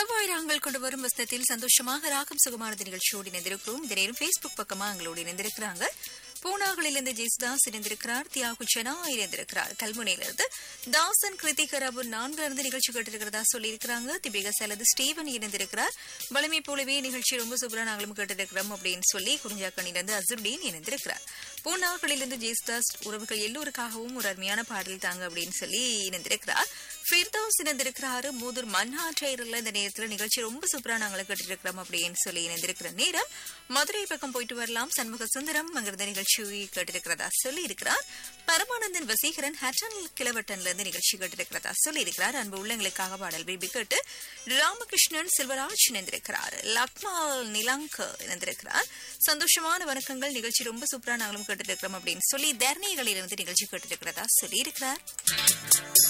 செவ்வாய் நாங்கள் கொண்டு வரும் வசனத்தில் சந்தோஷமாக ராகம் சுகமானது நிகழ்ச்சியோடு இணைந்திருக்கிறோம் இந்த நேரம் பேஸ்புக் பக்கமா எங்களோடு இணைந்திருக்கிறாங்க பூனாகளிலிருந்து ஜெயசுதாஸ் இணைந்திருக்கிறார் தியாகு செனா இணைந்திருக்கிறார் கல்முனையிலிருந்து தாசன் கிருத்திக் ரபு நான்குல இருந்து நிகழ்ச்சி கேட்டிருக்கிறதா சொல்லியிருக்கிறாங்க திபிகா செலது ஸ்டீவன் இணைந்திருக்கிறார் வலிமை போலவே நிகழ்ச்சி ரொம்ப சூப்பரா நாங்களும் கேட்டிருக்கிறோம் அப்படின்னு சொல்லி குறிஞ்சாக்கணிலிருந்து அசுர்டீன் இணைந்திருக்கிறார் பூனாகளிலிருந்து ஜெயசுதாஸ் உறவுகள் எல்லோருக்காகவும் ஒரு அருமையான பாடல் தாங்க அப்படின்னு சொல்லி இணைந்திருக்கிறார் ஃபிர்தௌஸ் இணைந்திருக்கிறாரு மூதூர் மன்னாற்றையில இந்த நேரத்துல நிகழ்ச்சி ரொம்ப சூப்பரா நாங்களை கேட்டிருக்கிறோம் அப்படின்னு சொல்லி இணைந்திருக்கிற நேரம் மதுரை பக்கம் போயிட்டு வரலாம் சண்முக சுந்தரம் அங்கிருந்த நிகழ்ச்சி கேட்டிருக்கிறதா சொல்லி இருக்கிறார் பரமானந்தன் வசீகரன் ஹட்டன் கிளவட்டன்ல இருந்து நிகழ்ச்சி கேட்டிருக்கிறதா சொல்லி இருக்கிறார் அன்பு உள்ளங்களுக்காக பாடல் விரும்பி கேட்டு ராமகிருஷ்ணன் செல்வராஜ் இணைந்திருக்கிறார் லக்மால் நிலங்க இணைந்திருக்கிறார் சந்தோஷமான வணக்கங்கள் நிகழ்ச்சி ரொம்ப சூப்பரா நாங்களும் கேட்டிருக்கிறோம் அப்படின்னு சொல்லி தர்ணிகளிலிருந்து நிகழ்ச்சி கேட்டிருக்கிறதா சொல்லி இருக்கிறார்